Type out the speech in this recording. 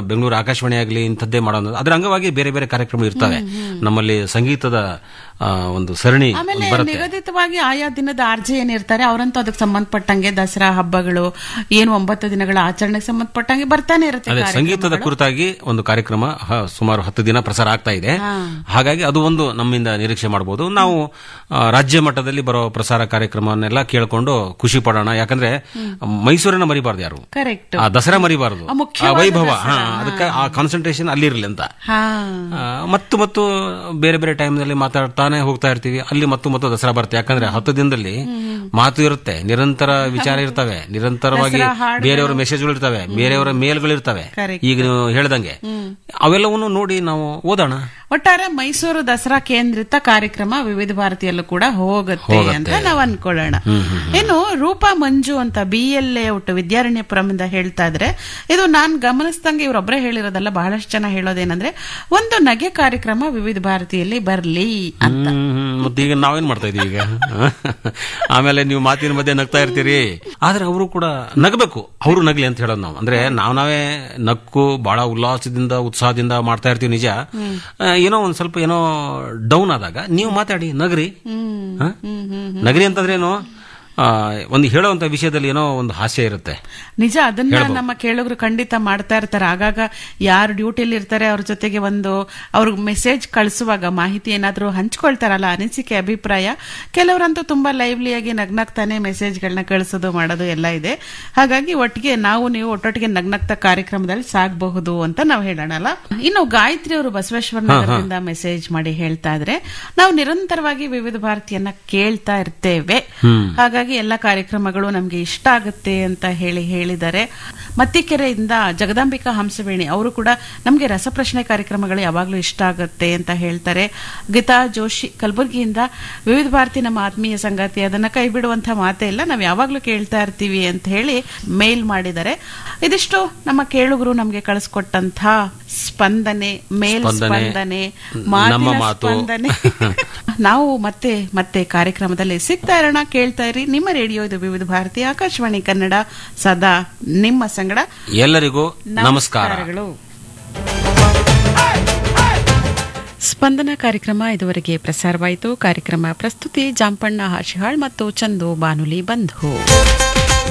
ಬೆಂಗಳೂರು ಆಕಾಶವಾಣಿ ಆಗಲಿ ಇಂಥದ್ದೇ ಮಾಡೋದು ಅದರ ಅಂಗವಾಗಿ ಬೇರೆ ಬೇರೆ ಕಾರ್ಯಕ್ರಮ ಇರ್ತವೆ ನಮ್ಮಲ್ಲಿ ಸಂಗೀತದ ಆ, ಒಂದು ಸರಣಿ ಆಮೇಲೆ ಬರುತ್ತೆ ನಿಗದಿತವಾಗಿ ಆಯಾ ದಿನದ ಆರ್ಜೆ ಏನಿರ್ತಾರೆ ಅವರಂತೂ ಅದಕ್ಕೆ ಸಂಬಂಧಪಟ್ಟಂಗೆ ದಸರಾ ಹಬ್ಬಗಳು ಏನು ಒಂಬತ್ತು ದಿನಗಳ ಆಚರಣೆಗೆ ಸಂಬಂಧಪಟ್ಟಂಗೆ ಬರ್ತಾನೆ ಇರುತ್ತೆ ಅದೇ ಕಾರ್ಯಕ್ರಮ. ಸಂಗೀತದ ಕುರಿತಾಗಿ ಒಂದು ಕಾರ್ಯಕ್ರಮ ಹ, ಸುಮಾರು ಹತ್ತು ದಿನ ಪ್ರಸಾರ ಆಗ್ತಾ ಇದೆ ಹಾಗಾಗಿ ಅದು ಒಂದು ನಮ್ಮಿಂದ ನಿರೀಕ್ಷೆ ಮಾಡಬಹುದು ನಾವು ಆ, ರಾಜ್ಯ ಮಟ್ಟದಲ್ಲಿ ಬರೋ ಪ್ರಸಾರ ಕಾರ್ಯಕ್ರಮವನ್ನೆಲ್ಲ ಕೇಳಿಕೊಂಡು ಖುಷಿ ಪಡೋಣ ಯಾಕಂದ್ರೆ ಮೈಸೂರನ್ನ ಮರಿಬಾರ್ದು ಯಾರು ಕರೆಕ್ಟ್ ಆ ದಸರಾ ಮರಿಬಾರದು ಆ ಆ ಮುಖ್ಯವಾದ ವೈಭವ ದಸರಾ, ಹಾ ಅದಕ್ಕೆ ಆ ಕಾನ್ಸಂಟ್ರೇಷನ್ ಅಲ್ಲಿರ್ಲಿ ಅಂತ ಹಾ ಆ, ಮತ್ತು ಮತ್ತು ಬೇರೆ ಬೇರೆ ಟೈಮ್ನಲ್ಲಿ ಮಾತಾಡ್ತಾನೆ ಹೋಗ್ತಾ ಇರ್ತೀವಿ ಅಲ್ಲಿ ಮತ್ತು ಮತ್ತು ದಸರಾ ಬರುತ್ತೆ ಯಾಕಂದ್ರೆ ಹತ್ತು ದಿನದಲ್ಲಿ ಮಾತು ಇರುತ್ತೆ ನಿರಂತರ ವಿಚಾರ ಇರ್ತವೆ ನಿರಂತರವಾಗಿ ದಸರಾ ಹಾಡುಗಳು. ಬೇರೆಯವರ ಮೆಸೇಜ್ಗಳು ಇರ್ತವೆ ಬೇರೆಯವರ ಮೇಲ್ಗಳು ಇರ್ತವೆ Correct. ಈಗ ನೀವು ಹೇಳ್ದಂಗೆ ಅವೆಲ್ಲವನ್ನು ನೋಡಿ ನಾವು ಓದೋಣ ಒಟ್ಟಾರೆ ಮೈಸೂರು ದಸರಾ ಕೇಂದ್ರಿತ ಕಾರ್ಯಕ್ರಮ ವಿವಿಧ ಭಾರತಿಯಲ್ಲೂ ಕೂಡ ಹೋಗುತ್ತೆ ಅಂತ ನಾವು ಅನ್ಕೊಳ್ಳೋಣ ಇನ್ನು ರೂಪಾ ಮಂಜು ಅಂತ ಬಿ ಎಲ್ ಲೇಔಟ್ ವಿದ್ಯಾರಣ್ಯಪುರಮಿಂದ ಹೇಳ್ತಾ ಇದ್ರೆ ಇದು ನಾನ್ ಗಮನಿಸ್ದಂಗೆ ಇವರೊಬ್ಬರೇ ಹೇಳಿರೋದಲ್ಲ ಬಹಳಷ್ಟು ಜನ ಹೇಳೋದೇನಂದ್ರೆ ಒಂದು ನಗೆ ಕಾರ್ಯಕ್ರಮ ವಿವಿಧ ಭಾರತಿಯಲ್ಲಿ ಬರ್ಲಿ ಅಂತ ಹ್ಮ್, ಹ್ಮ್. ಮತ್ತೆ ಈಗ ನಾವೇನ್ ಮಾಡ್ತಾ ಇದೀವಿ ಈಗ ಆಮೇಲೆ ನೀವು ಮಾತಿನ ಮಧ್ಯೆ ನಗ್ತಾ ಇರ್ತೀರಿ ಆದ್ರೆ ಅವರು ಕೂಡ ನಗಬೇಕು ಅವರು ನಗ್ಲಿ ಅಂತ ಹೇಳೋದು ನಾವು ಅಂದ್ರೆ ನಾವ್ ನಾವೇ ನಕ್ಕು ಬಹಳ ಉಲ್ಲಾಸದಿಂದ ಉತ್ಸಾಹದಿಂದ ಮಾಡ್ತಾ ಇರ್ತೀವಿ ನಿಜ ಆ, ಏನೋ ಒಂದ್ ಸ್ವಲ್ಪ ಏನೋ ಡೌನ್ ಆದಾಗ ನೀವು ಮಾತಾಡಿ ನಗ್ರಿ ಹ? ನಗರಿ ಅಂತಂದ್ರೇನು ಆ, ಒಂದು ಹೇಳೋವಂತ ವಿಷಯದಲ್ಲಿ ಏನೋ ಒಂದು ಹಾಸ್ಯ ಇರುತ್ತೆ ನಿಜ ಅದನ್ನ ನಮ್ಮ ಕೇಳುಗರು ಖಂಡಿತ ಮಾಡ್ತಾ ಇರ್ತಾರೆ ಆಗಾಗ ಯಾರು ಡ್ಯೂಟಿಲಿ ಇರ್ತಾರೆ ಅವ್ರ ಜೊತೆಗೆ ಒಂದು ಅವ್ರಿಗೆ ಮೆಸೇಜ್ ಕಳಿಸುವಾಗ ಮಾಹಿತಿ ಏನಾದ್ರೂ ಹಂಚ್ಕೊಳ್ತಾರಲ್ಲ ಅನಿಸಿಕೆ ಅಭಿಪ್ರಾಯ ಕೆಲವರಂತೂ ತುಂಬಾ ಲೈವ್ಲಿಯಾಗಿ ನಗ್ನಗ್ತಾನೆ ಮೆಸೇಜ್ಗಳನ್ನ ಕಳಿಸೋದು ಮಾಡೋದು ಎಲ್ಲ ಇದೆ ಹಾಗಾಗಿ ಒಟ್ಟಿಗೆ ನಾವು ನೀವು ಒಟ್ಟೊಟ್ಟಿಗೆ ನಗ್ನಗ್ತಾ ಕಾರ್ಯಕ್ರಮದಲ್ಲಿ ಸಾಗಬಹುದು ಅಂತ ನಾವು ಹೇಳೋಣಲ್ಲ ಇನ್ನು ಗಾಯತ್ರಿ ಅವರು ಬಸವೇಶ್ವರ ನಗರದಿಂದ ಮೆಸೇಜ್ ಮಾಡಿ ಹೇಳ್ತಾ ಇದ್ರೆ ನಾವು ನಿರಂತರವಾಗಿ ವಿವಿಧ ಭಾರತಿಯನ್ನ ಕೇಳ್ತಾ ಇರ್ತೇವೆ ಹಾಗಾಗಿ ಎಲ್ಲ ಕಾರ್ಯಕ್ರಮಗಳು ನಮ್ಗೆ ಇಷ್ಟ ಆಗುತ್ತೆ ಅಂತ ಹೇಳಿ ಹೇಳಿದ್ದಾರೆ ಮತ್ತಿಕೆರೆಯಿಂದ ಜಗದಾಂಬಿಕಾ ಹಂಸವೇಣಿ ಅವರು ಕೂಡ ನಮ್ಗೆ ರಸಪ್ರಶ್ನೆ ಕಾರ್ಯಕ್ರಮಗಳು ಯಾವಾಗ್ಲೂ ಇಷ್ಟ ಆಗುತ್ತೆ ಅಂತ ಹೇಳ್ತಾರೆ ಗೀತಾ ಜೋಶಿ ಕಲಬುರಗಿಯಿಂದ ವಿವಿಧ ಭಾರತಿ ನಮ್ಮ ಆತ್ಮೀಯ ಸಂಗಾತಿ ಅದನ್ನ ಕೈ ಬಿಡುವಂತ ಮಾತೇ ಇಲ್ಲ ನಾವು ಯಾವಾಗ್ಲೂ ಕೇಳ್ತಾ ಇರ್ತೀವಿ ಅಂತ ಹೇಳಿ ಮೇಲ್ ಮಾಡಿದ್ದಾರೆ ಇದಿಷ್ಟು ನಮ್ಮ ಕೇಳುಗರು ನಮ್ಗೆ ಕಳಿಸ್ಕೊಟ್ಟಂತ ಸ್ಪಂದನೆ ಮೇಲ್ ಸ್ಪಂದನೆ, ಸ್ಪಂದನೆ ನಮ್ಮ ಮಾತಿನ ಮಾತು. ಸ್ಪಂದನೆ ನಾವು ಮತ್ತೆ ಮತ್ತೆ ಕಾರ್ಯಕ್ರಮದಲ್ಲಿ ಸಿಗ್ತಾ ಇರೋಣ ಕೇಳ್ತಾ ಇರಿ ನಿಮ್ಮ ರೇಡಿಯೋ ಇದು ವಿವಿಧ ಭಾರತಿ ಆಕಾಶವಾಣಿ ಕನ್ನಡ ಸದಾ ನಿಮ್ಮ ಸಂಗಡ ಎಲ್ಲರಿಗೂ ನಮಸ್ಕಾರ ನಮಸ್ಕಾರಗಳು ಸ್ಪಂದನ ಕಾರ್ಯಕ್ರಮ ಇದುವರೆಗೆ ಪ್ರಸಾರವಾಯಿತು ಕಾರ್ಯಕ್ರಮ ಪ್ರಸ್ತುತಿ ಜಾಂಪಣ್ಣ ಹಾಶಿಹಾಳ್ ಮತ್ತು ಚಂದು ಬಾನುಲಿ ಬಂಧು